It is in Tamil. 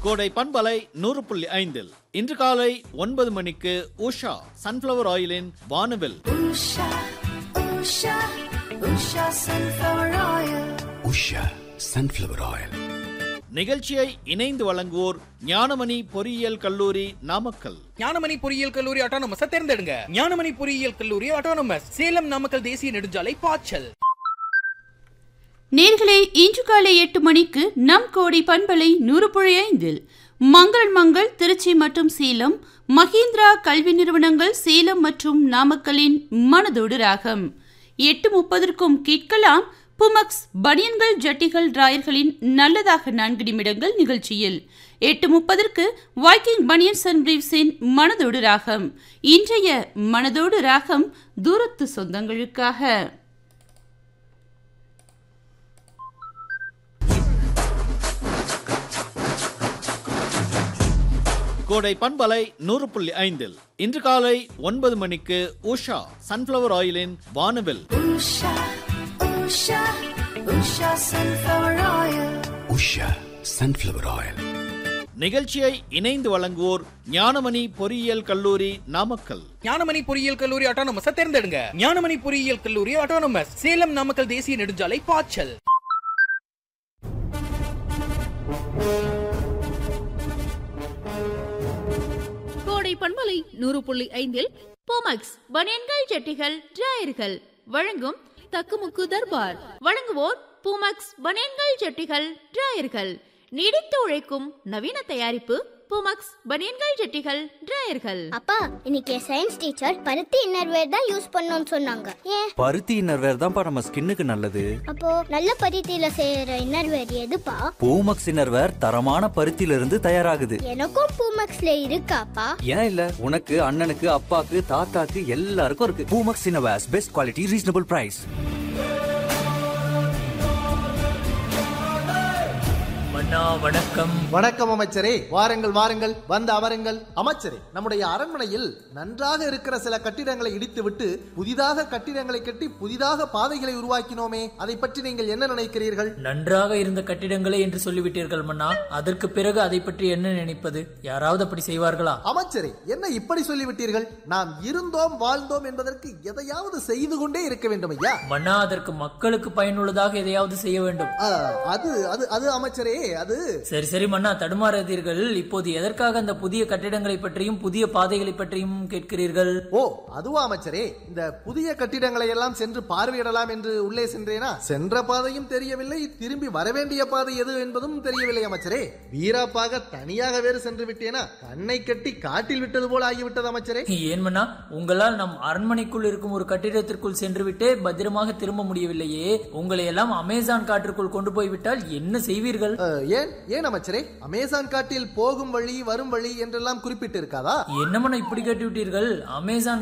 கோடை பண்பலை நூறு புள்ளி ஐந்தில் இன்று காலை ஒன்பது மணிக்கு உஷா சன்ஃபிளவர் ஆயிலின் வானவில் Usha, Usha, Usha sunflower oil. Usha sunflower oil நிகழ்ச்சியை இணைந்து வழங்குவோர் ஞானமணி பொறியியல் கல்லூரி நாமக்கல் ஞானமணி பொறியியல் கல்லூரி ஆட்டோனமஸ தேர்ந்தெடுங்க ஞானமணி பொறியியல் கல்லூரி ஆட்டோனமஸ் சேலம் நாமக்கல் தேசிய நெடுஞ்சாலை பாய்ச்சல் நேர்களே இன்று காலை எட்டு மணிக்கு நம் கோடி பண்பலை நூறு புள்ளி ஐந்தில் மங்கள் மங்கள் திருச்சி மற்றும் சேலம் மஹிந்திரா கல்வி நிறுவனங்கள் சேலம் மற்றும் நாமக்கலின் மனதோடு ராகம் எட்டு முப்பதற்கும் கேட்கலாம் புமக்ஸ் பனியன்கள் ஜட்டிகள் டிராயர்களின் நல்லதாக நான்கு நிமிடங்கள் நிகழ்ச்சியில் எட்டு முப்பதற்கு வைக்கிங் பனியன்ஸ் அண்ட் பிரீவ்ஸின் மனதோடு ராகம் இன்றைய மனதோடு ராகம் தூரத்து சொந்தங்களுக்காக கோடை பண்பலை நூறு புள்ளி ஐந்தில் இன்று காலை ஒன்பது மணிக்கு உஷா சன்ஃபிளவர் ஆயிலின் வானவில் Usha, Usha, Usha sunflower oil. Usha sunflower oil நிகழ்ச்சியை இணைந்து வழங்குவோர் ஞானமணி பொறியியல் கல்லூரி நாமக்கல் ஞானமணி பொறியியல் கல்லூரி ஆட்டோனமஸ தேர்ந்தெடுங்க ஞானமணி பொறியியல் கல்லூரி ஆட்டோனமஸ் சேலம் நாமக்கல் தேசிய நெடுஞ்சாலை பாய்ச்சல் கோடை பண்பலை நூறு புள்ளி ஐந்தில் போமக்ஸ் பனியன்கள் ஜட்டிகள் டிராயர்கள் வழங்கும் தக்குமுக்கு தர்பார் வழங்குவோர் பூமக்ஸ் பனியன்கள் ஜட்டிகள் டிராயர்கள் நீடித்து உழைக்கும் நவீன தயாரிப்பு பூமக்ஸ் பனியன்கள் ஜட்டிகள் டிராயர்கள் அப்பா இன்னைக்கு சயின்ஸ் டீச்சர் பருத்தி இன்னர்வேர் தான் யூஸ் பண்ணோம்னு சொன்னாங்க ஏன் பருத்தி இன்னர்வேர் தான்ப்பா நம்ம ஸ்கின்னுக்கு நல்லது அப்போ நல்ல பருத்தியில செய்யற இன்னர்வேர் எதுப்பா பூமக்ஸ் இன்னர்வேர் தரமான பருத்தியில இருந்து தயாராகுது எனக்கும் பூமக்ஸ்ல இருக்காப்பா ஏன் இல்ல உனக்கு அண்ணனுக்கு அப்பாக்கு தாத்தாக்கு எல்லாருக்கும் இருக்கு Poomex innerwears best quality reasonable price மன்னா வணக்கம் வணக்கம் அமைச்சரே வாருங்கள் வாருங்கள் வந்து அமருங்கள் அமைச்சரே நம்முடைய அரண்மனையில் நன்றாக இருக்கிற சில கட்டிடங்களை இடித்துவிட்டு புதிதாக கட்டிடங்களை கட்டி புதிதாக பாதைகளை உருவாக்கினோமே அதை பற்றி நீங்கள் என்ன நினைக்கிறீர்கள் நன்றாக இருந்த கட்டிடங்களே என்று சொல்லிவிட்டீர்கள் மன்னா அதற்கு பிறகு அதை பற்றி என்ன நினைப்பது யாராவது அப்படி செய்வார்களா அமைச்சரே என்ன இப்படி சொல்லிவிட்டீர்கள் நாம் இருந்தோம் வாழ்ந்தோம் என்பதற்கு எதையாவது செய்து கொண்டே இருக்க வேண்டும் ஐயா மன்னா அதற்கு மக்களுக்கு பயனுள்ளதாக எதையாவது செய்ய வேண்டும் ஆ, அது அது அது அமைச்சரே அது சரி சரி மன்னா தடுமாறாதீர்கள் இப்போது எதற்காக அந்த புதிய கட்டிடங்களை பற்றியும் புதிய பாதைகளை பற்றியும் கேட்கிறீர்கள் ஓ அதுவா அமைச்சரே இந்த புதிய கட்டிடங்களை எல்லாம் சென்று பார்வையிடலாம் என்று உள்ளே சென்றேனா சென்ற பாதையும் தெரியவில்லை திரும்பி வரவேண்டிய பாதை எது என்பதும் தெரியவில்லை அமைச்சரே வீராப்பாக தனியாக வேறு சென்று விட்டேனா கண்ணை கட்டி காட்டில் விட்டது போல ஆகிவிட்டது அமைச்சரே ஏன் மன்னா உங்களால் நம் அரண்மனைக்குள் இருக்கும் ஒரு கட்டிடத்திற்குள் சென்றுவிட்டு பத்திரமாக திரும்ப முடியவில்லையே உங்களை எல்லாம் அமேசான் காற்றுக்குள் கொண்டு போய்விட்டால் என்ன செய்வீர்கள் அஹ், ஏன் ஏன் அமைச்சரே அமேசான் காட்டில் போகும் வழி வரும் வழி என்றெல்லாம் குறிப்பிட்டு இருக்காதா என்ன மன்னா இப்படி கேட்டு விட்டீர்கள் அமேசான்